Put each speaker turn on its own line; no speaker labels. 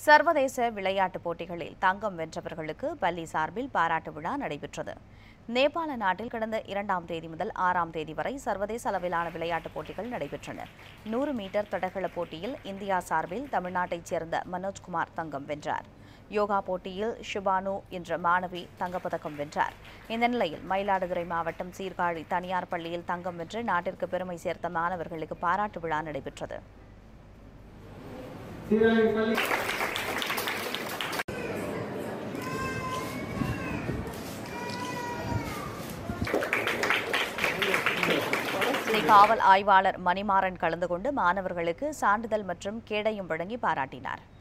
சர்வதேச விளையாட்டுப் போட்டிகளில் தங்கம் வென்றவர்களுக்கு பள்ளி சார்பில் பாராட்டு விழா நடைபெற்றது நேபாள நாட்டில் கடந்த இரண்டாம் தேதி முதல் ஆறாம் தேதி வரை சர்வதேச அளவிலான விளையாட்டுப் போட்டிகள் நடைபெற்றன நூறு மீட்டர் தடகள போட்டியில் இந்தியா சார்பில் தமிழ்நாட்டைச் சேர்ந்த மனோஜ்குமார் தங்கம் வென்றார் யோகா போட்டியில் ஷிபானு என்ற மாணவி தங்கப்பதக்கம் வென்றார் இந்த நிலையில் மயிலாடுதுறை மாவட்டம் சீர்காழி தனியார் பள்ளியில் தங்கம் வென்று நாட்டிற்கு பெருமை சேர்த்த மாணவர்களுக்கு பாராட்டு விழா நடைபெற்றது
சீரழி பள்ளி
இதை காவல் ஆய்வாளர் மணிமாறன் கலந்து கொண்டு மாணவர்களுக்கு சான்றிதழ் மற்றும் கேடயம் வழங்கி பாராட்டினார்